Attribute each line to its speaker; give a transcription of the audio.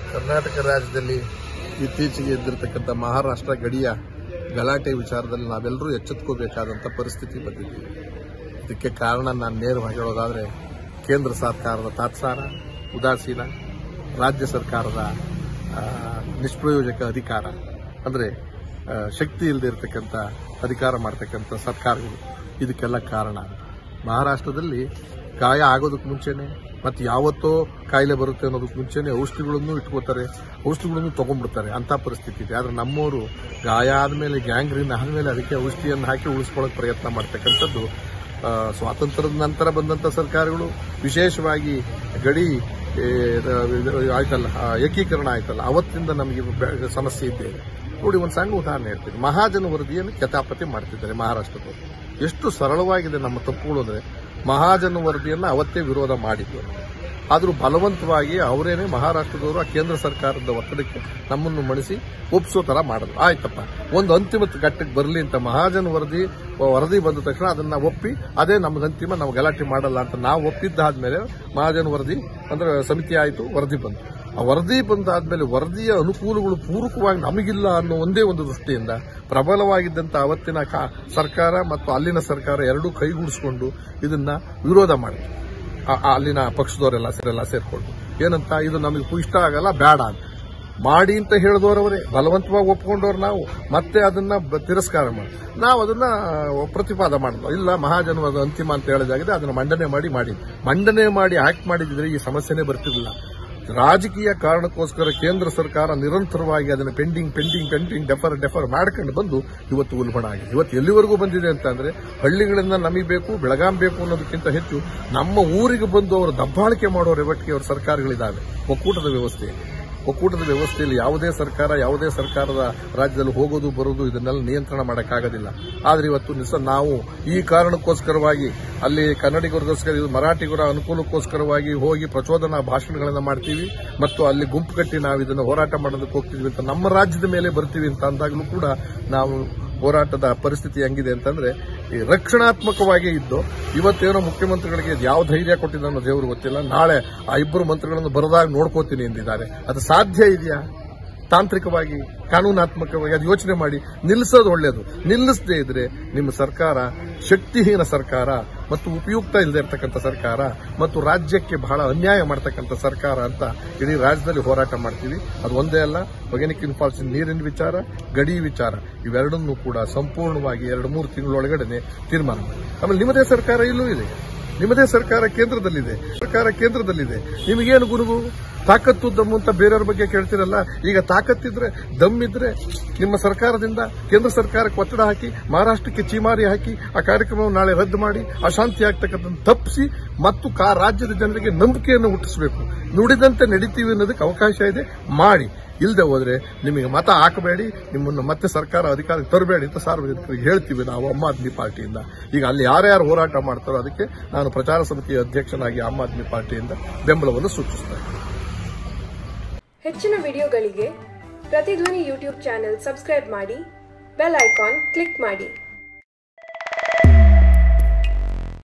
Speaker 1: ಕರ್ನಾಟಕ ರಾಜ್ಯದಲ್ಲಿ ಇತ್ತೀಚೆಗೆ ಇದ್ದಿರತಕ್ಕಂಥ ಮಹಾರಾಷ್ಟ್ರ ಗಡಿಯ ಗಲಾಟೆ ವಿಚಾರದಲ್ಲಿ ನಾವೆಲ್ಲರೂ ಎಚ್ಚೆತ್ಕೋಬೇಕಾದಂಥ ಪರಿಸ್ಥಿತಿ ಬಂದಿದ್ದೀವಿ ಇದಕ್ಕೆ ಕಾರಣ ನಾನು ನೇರವಾಗಿ ಹೇಳೋದಾದ್ರೆ ಕೇಂದ್ರ ಸರ್ಕಾರದ ತಾತ್ಸಾರ ಉದಾಸೀನ ರಾಜ್ಯ ಸರ್ಕಾರದ ಆ, ನಿಷ್ಪ್ರಯೋಜಕ ಅಧಿಕಾರ ಅಂದರೆ ಶಕ್ತಿ ಇಲ್ಲದೆ ಇರತಕ್ಕಂಥ ಅಧಿಕಾರ ಮಾಡ್ತಕ್ಕಂಥ ಸರ್ಕಾರಗಳು ಇದಕ್ಕೆಲ್ಲ ಕಾರಣ ಮಹಾರಾಷ್ಟ್ರದಲ್ಲಿ ಗಾಯ ಆಗೋದಕ್ಕೆ ಮುಂಚೆನೆ ಮತ್ತೆ ಯಾವತ್ತೋ ಕಾಯಿಲೆ ಬರುತ್ತೆ ಅನ್ನೋದಕ್ಕೆ ಮುಂಚೆನೆ ಔಷಧಿಗಳನ್ನು ಇಟ್ಕೋತಾರೆ ಔಷಧಿಗಳನ್ನು ತಗೊಂಡ್ಬಿಡ್ತಾರೆ ಅಂತ ಪರಿಸ್ಥಿತಿ ಇದೆ ಆದ್ರೆ ನಮ್ಮವರು ಗಾಯ ಆದ್ಮೇಲೆ ಗ್ಯಾಂಗ್ರೀನ್ ಆದ್ಮೇಲೆ ಅದಕ್ಕೆ ಔಷಧಿಯನ್ನು ಹಾಕಿ ಉಳಿಸ್ಕೊಳ್ಳೋಕೆ ಪ್ರಯತ್ನ ಮಾಡ್ತಕ್ಕಂಥದ್ದು ಆ, ಸ್ವಾತಂತ್ರ್ಯದ ನಂತರ ಬಂದಂತ ಸರ್ಕಾರಗಳು ವಿಶೇಷವಾಗಿ ಗಡಿ ಏ, ಇದು ಆಯ್ತಲ್ಲ ಆ, ಏಕೀಕರಣ ಆಯ್ತಲ್ಲ ಅವತ್ತಿಂದ ನಮಗೆ ಬೆ- ಸಮಸ್ಯೆ ಇದ್ದೇ ಇದೆ ನೋಡಿ ಒಂದು ಸಣ್ಣ ಉದಾಹರಣೆ ಹೇಳ್ತೀನಿ ಮಹಾಜನ ವರದಿಯನ್ನು ಕೆತಾಪತಿ ಮಾಡ್ತಿದ್ದಾರೆ ಮಹಾರಾಷ್ಟ್ರದವರು ಎಷ್ಟು ಸರಳವಾಗಿದೆ ನಮ್ಮ ತಪ್ಪುಗಳು ಅಂದ್ರೆ ಮಹಾಜನ ವರದಿಯನ್ನು ಅವತ್ತೇ ವಿರೋಧ ಮಾಡಿದ್ರು ಆದರೂ ಬಲವಂತವಾಗಿ ಅವರೇನೆ ಮಹಾರಾಷ್ಟ್ರದವರು ಆ ಕೇಂದ್ರ ಸರ್ಕಾರದ ಒತ್ತಡಕ್ಕೆ ನಮ್ಮನ್ನು ಮಣಿಸಿ ಒಪ್ಸೋ ತರ ಮಾಡಿದ್ರು ಆಯ್ತಪ್ಪ ಒಂದು ಅಂತಿಮ ಘಟ್ಟಕ್ಕೆ ಬರಲಿ ಅಂತ ಮಹಾಜನ್ ವರದಿ ವರದಿ ಬಂದ ತಕ್ಷಣ ಅದನ್ನ ಒಪ್ಪಿ ಅದೇ ನಮ್ಗೆ ಅಂತಿಮ ನಾವು ಗಲಾಟೆ ಮಾಡಲ್ಲ ಅಂತ ನಾವು ಒಪ್ಪಿದ್ದಾದ್ಮೇಲೆ ಮಹಾಜನ್ ವರದಿ ಅಂದ್ರೆ ಸಮಿತಿ ಆಯಿತು ವರದಿ ಬಂತು ಆ ವರದಿ ಬಂದಾದ್ಮೇಲೆ ವರದಿಯ ಅನುಕೂಲಗಳು ಪೂರಕವಾಗಿ ನಮಗಿಲ್ಲ ಅನ್ನೋ ಒಂದೇ ಒಂದು ದೃಷ್ಟಿಯಿಂದ ಪ್ರಬಲವಾಗಿದ್ದಂತ ಅವತ್ತಿನ ಕಾ- ಸರ್ಕಾರ ಮತ್ತು ಅಲ್ಲಿನ ಸರ್ಕಾರ ಎರಡೂ ಕೈಗೂಡಿಸಿಕೊಂಡು ಇದನ್ನ ವಿರೋಧ ಮಾಡಿದ್ರು ಆ- ಆ ಅಲ್ಲಿನ ಪಕ್ಷದವರೆಲ್ಲ ಸೇರೆಲ್ಲ ಸೇರ್ಕೊಂಡು ಏನಂತ ಇದು ನಮಗೆ ಇಷ್ಟ ಆಗಲ್ಲ ಬೇಡ ಅಂತ ಮಾಡಿ ಅಂತ ಹೇಳಿದವರವರೇ ಬಲವಂತವಾಗಿ ಒಪ್ಕೊಂಡವ್ರು ನಾವು ಮತ್ತೆ ಅದನ್ನ ಬ- ತಿರಸ್ಕಾರ ಮಾಡಿ ನಾವು ಅದನ್ನ ಪ್ರತಿಪಾದ ಮಾಡಿದ್ವು ಇಲ್ಲ ಮಹಾಜನವಾದ ಅಂತಿಮ ಅಂತ ಹೇಳಿದಾಗಿದೆ ಅದನ್ನ ಮಂಡನೆ ಮಾಡಿ ಮಾಡಿ ಮಂಡನೆ ಮಾಡಿ ಆಕ್ಟ್ ಮಾಡಿದ್ರೆ ಈ ಸಮಸ್ಯೆನೇ ಬರ್ತಿರ್ಲಿಲ್ಲ ರಾಜಕೀಯ ಕಾರಣಕ್ಕೋಸ್ಕರ ಕೇಂದ್ರ ಸರ್ಕಾರ ನಿರಂತರವಾಗಿ ಅದನ್ನು pending pending pending defer defer ಮಾಡ್ಕೊಂಡು ಬಂದು ಇವತ್ತು ಉಲ್ಬಣ ಆಗಿದೆ ಇವತ್ತು ಎಲ್ಲಿವರೆಗೂ ಬಂದಿದೆ ಅಂತಂದ್ರೆ ಹಳ್ಳಿಗಳಿಂದ ನಮಗೆ ಬೇಕು ಬೆಳಗಾಂ ಬೇಕು ಅನ್ನೋದಕ್ಕಿಂತ ಹೆಚ್ಚು ನಮ್ಮ ಊರಿಗೆ ಬಂದು ಅವರು ದಬ್ಬಾಳಿಕೆ ಮಾಡೋರ ಒಟ್ಟಿಗೆ ಅವರ ಸರ್ಕಾರಗಳಿದ್ದಾವೆ ಒಕ್ಕೂಟದ ವ್ಯವಸ್ಥೆ ಒಕ್ಕೂಟದ ವ್ಯವಸ್ಥೆಯಲ್ಲಿ ಯಾವುದೇ ಸರ್ಕಾರ ಯಾವುದೇ ಸರ್ಕಾರದ ರಾಜ್ಯದಲ್ಲಿ ಹೋಗೋದು ಬರೋದು ಇದನ್ನೆಲ್ಲ ನಿಯಂತ್ರಣ ಮಾಡೋಕ್ಕಾಗೋದಿಲ್ಲ ಆದ್ರೆ ಇವತ್ತು ನಿಸ ನಾವು ಈ ಕಾರಣಕ್ಕೋಸ್ಕರವಾಗಿ ಅಲ್ಲಿ ಕನ್ನಡಿಗರಿಗೋಸ್ಕರ ಇದು ಮರಾಠಿಗರ ಅನುಕೂಲಕ್ಕೋಸ್ಕರವಾಗಿ ಹೋಗಿ ಪ್ರಚೋದನಾ ಭಾಷಣಗಳನ್ನು ಮಾಡ್ತೀವಿ ಮತ್ತು ಅಲ್ಲಿ ಗುಂಪು ಕಟ್ಟಿ ನಾವು ಇದನ್ನು ಹೋರಾಟ ಮಾಡೋದಕ್ಕೆ ಹೋಗ್ತೀವಿ ಅಂತ ನಮ್ಮ ರಾಜ್ಯದ ಮೇಲೆ ಬರ್ತೀವಿ ಅಂತ ಅಂದಾಗಲೂ ಕೂಡ ನಾವು ಹೋರಾಟದ ಪರಿಸ್ಥಿತಿ ಹೆಂಗಿದೆ ಅಂತಂದ್ರೆ ಈ ರಕ್ಷಣಾತ್ಮಕವಾಗಿ ಇದ್ದು ಇವತ್ತೇನೋ ಮುಖ್ಯಮಂತ್ರಿಗಳಿಗೆ ಯಾವ ಧೈರ್ಯ ಕೊಟ್ಟಿದ್ದಾನೋ ದೇವರು ಗೊತ್ತಿಲ್ಲ ನಾಳೆ ಆ ಇಬ್ಬರು ಮಂತ್ರಿಗಳನ್ನು ಬರದಾಗ ನೋಡ್ಕೋತೀನಿ ಎಂದಿದ್ದಾರೆ ಅದು ಸಾಧ್ಯ ಇದೆಯಾ ತಾಂತ್ರಿಕವಾಗಿ ಕಾನೂನಾತ್ಮಕವಾಗಿ ಅದು ಯೋಚನೆ ಮಾಡಿ ನಿಲ್ಲಿಸೋದು ಒಳ್ಳೆಯದು ನಿಲ್ಲಿಸದೇ ಇದ್ರೆ ನಿಮ್ಮ ಸರ್ಕಾರ ಶಕ್ತಿಹೀನ ಸರ್ಕಾರ ಮತ್ತು ಉಪಯುಕ್ತ ಇಲ್ಲದೆ ಇರತಕ್ಕಂಥ ಸರ್ಕಾರ ಮತ್ತು ರಾಜ್ಯಕ್ಕೆ ಬಹಳ ಅನ್ಯಾಯ ಮಾಡ್ತಕ್ಕಂಥ ಸರ್ಕಾರ ಅಂತ ಇಡೀ ರಾಜ್ಯದಲ್ಲಿ ಹೋರಾಟ ಮಾಡ್ತೀವಿ ಅದು ಒಂದೇ ಅಲ್ಲ ಒಗೆನಿಕ್ ಫಾಲ್ಸ್ ನೀರಿನ ವಿಚಾರ ಗಡಿ ವಿಚಾರ ಇವೆರಡನ್ನೂ ಕೂಡ ಸಂಪೂರ್ಣವಾಗಿ ಎರಡು ಮೂರು ತಿಂಗಳೊಳಗಡೆ ತೀರ್ಮಾನ ಮಾಡಿ ಆಮೇಲೆ ನಿಮ್ಮದೇ ಸರ್ಕಾರ ಇಲ್ಲೂ ಇದೆ ನಿಮ್ಮದೇ ಸರ್ಕಾರ ಕೇಂದ್ರದಲ್ಲಿದೆ ಸರ್ಕಾರ ಕೇಂದ್ರದಲ್ಲಿದೆ ನಿಮಗೇನು ಗುರುಗು ತಾಕತ್ತು ದಮ್ಮು ಅಂತ ಬೇರೆಯವ್ರ ಬಗ್ಗೆ ಕೇಳ್ತಿರಲ್ಲ ಈಗ ತಾಕತ್ತಿದ್ರೆ ದಮ್ಮಿದ್ರೆ ನಿಮ್ಮ ಸರ್ಕಾರದಿಂದ ಕೇಂದ್ರ ಸರ್ಕಾರಕ್ಕೆ ಒತ್ತಡ ಹಾಕಿ ಮಹಾರಾಷ್ಟ್ರಕ್ಕೆ ಚೀಮಾರಿ ಹಾಕಿ ಆ ಕಾರ್ಯಕ್ರಮವನ್ನು ನಾಳೆ ರದ್ದು ಮಾಡಿ ಅಶಾಂತಿ ಆಗ್ತಕ್ಕಂಥ ತಪ್ಪಿಸಿ ಮತ್ತು ಕಾ ರಾಜ್ಯದ ಜನರಿಗೆ ನಂಬಿಕೆಯನ್ನು ಹುಟ್ಟಿಸಬೇಕು ನುಡಿದಂತೆ ನಡೀತೀವಿ ಅನ್ನೋದಕ್ಕೆ ಅವಕಾಶ ಇದೆ ಮಾಡಿ ಇಲ್ಲದೆ ಹೋದ್ರೆ ನಿಮಗೆ ಮತ ಹಾಕಬೇಡಿ ನಿಮ್ಮನ್ನು ಮತ್ತೆ ಸರ್ಕಾರ ಅಧಿಕಾರಕ್ಕೆ ತರಬೇಡಿ ಅಂತ ಸಾರ್ವಜನಿಕರಿಗೆ ಹೇಳ್ತೀವಿ ನಾವು ಆಮ್ ಆದ್ಮಿ ಪಾರ್ಟಿಯಿಂದ ಈಗ ಅಲ್ಲಿ ಯಾರ್ಯಾರು ಹೋರಾಟ ಮಾಡ್ತಾರೋ ಅದಕ್ಕೆ ನಾನು ಪ್ರಚಾರ ಸಮಿತಿಯ ಅಧ್ಯಕ್ಷನಾಗಿ ಆಮ್ ಆದ್ಮಿ ಪಾರ್ಟಿಯಿಂದ ಬೆಂಬಲವನ್ನು ಸೂಚಿಸ್ತೇನೆ
Speaker 2: ಹೆಚ್ಚಿನ ವಿಡಿಯೋಗಳಿಗೆ ಪ್ರತಿಧ್ವನಿ ಯೂಟ್ಯೂಬ್ ಚಾನೆಲ್ ಸಬ್ಸ್ಕ್ರೈಬ್ ಮಾಡಿ ಬೆಲ್ ಐಕಾನ್ ಕ್ಲಿಕ್ ಮಾಡಿ